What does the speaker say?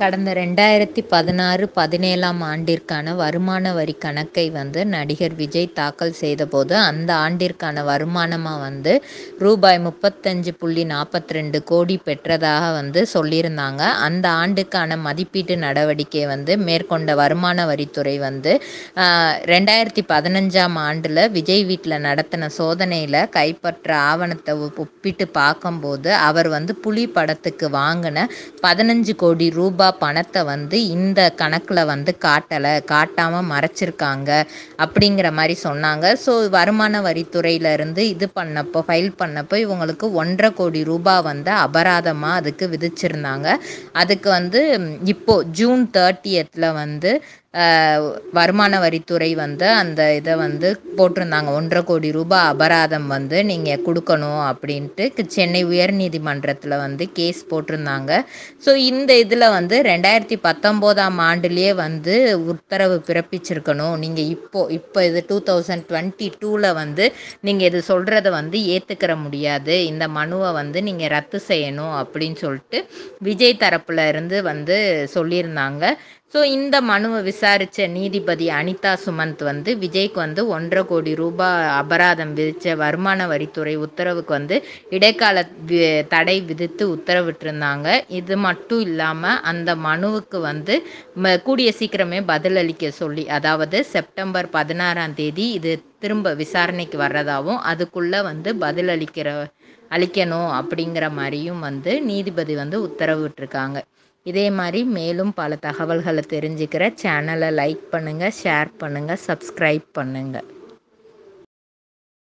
கடந்த ரெண்டாயிரத்தி பதினாறு பதினேழாம் ஆண்டிற்கான வருமான வரி கணக்கை வந்து நடிகர் விஜய் தாக்கல் செய்தபோது அந்த ஆண்டிற்கான வருமானமாக வந்து ரூபாய் முப்பத்தஞ்சு புள்ளி நாற்பத்தி ரெண்டு கோடி பெற்றதாக வந்து சொல்லியிருந்தாங்க அந்த ஆண்டுக்கான மதிப்பீட்டு நடவடிக்கை வந்து மேற்கொண்ட வருமான வரித்துறை வந்து ரெண்டாயிரத்தி பதினஞ்சாம் ஆண்டில் விஜய் வீட்டில் நடத்தின சோதனையில் கைப்பற்ற ஆவணத்தை ஒப்பிட்டு பார்க்கும்போது அவர் வந்து புலி படத்துக்கு வாங்கின பதினஞ்சு கோடி ரூபாய் பணத்தை வந்து இந்த கணக்கில் வந்து காட்டலை காட்டாமல் மறைச்சிருக்காங்க அப்படிங்கிற மாதிரி சொன்னாங்க ஸோ வருமான வரித்துறையிலேருந்து இது பண்ணப்போ ஃபைல் பண்ணப்போ இவங்களுக்கு ஒன்றரை கோடி ரூபாய் வந்து அபராதமாக அதுக்கு விதிச்சிருந்தாங்க அதுக்கு வந்து இப்போது ஜூன் தேர்ட்டியத்தில் வந்து வருமான வரித்துறை வந்து அந்த இதை வந்து போட்டிருந்தாங்க ஒன்றரை கோடி ரூபாய் அபராதம் வந்து நீங்கள் கொடுக்கணும் அப்படின்ட்டு சென்னை உயர்நீதிமன்றத்தில் வந்து கேஸ் போட்டிருந்தாங்க ஸோ இந்த இதில் வந்து ரெண்டாயிரத்தி பத்தொம்போதாம் ஆண்டுலேயே வந்து உத்தரவு பிறப்பிச்சிருக்கணும் நீங்கள் இப்போது இப்போ இது டூ தௌசண்ட் டுவெண்ட்டி டூவில் வந்து நீங்கள் இது சொல்கிறத வந்து ஏற்றுக்கிற முடியாது இந்த மனுவை வந்து நீங்கள் ரத்து செய்யணும் அப்படின்னு சொல்லிட்டு விஜய் தரப்புல இருந்து வந்து சொல்லியிருந்தாங்க ஸோ இந்த மனுவை விசாரித்த நீதிபதி அனிதா சுமந்த் வந்து விஜய்க்கு வந்து ஒன்றரை கோடி ரூபாய் அபராதம் விதித்த வருமான வரித்துறை உத்தரவுக்கு வந்து இடைக்கால தடை விதித்து உத்தரவிட்டிருந்தாங்க இது மட்டும் இல்லாமல் அந்த மனுவுக்கு வந்து கூடிய சீக்கிரமே பதிலளிக்க சொல்லி அதாவது செப்டம்பர் பதினாறாம் தேதி இது திரும்ப விசாரணைக்கு வர்றதாகவும் அதுக்குள்ளே வந்து பதிலளிக்கிற அளிக்கணும் அப்படிங்கிற மாதிரியும் வந்து நீதிபதி வந்து உத்தரவிட்டிருக்காங்க இதே மாதிரி மேலும் பல தகவல்களை தெரிஞ்சுக்கிற சேனலை லைக் பண்ணுங்கள் ஷேர் பண்ணுங்கள் சப்ஸ்கிரைப் பண்ணுங்கள்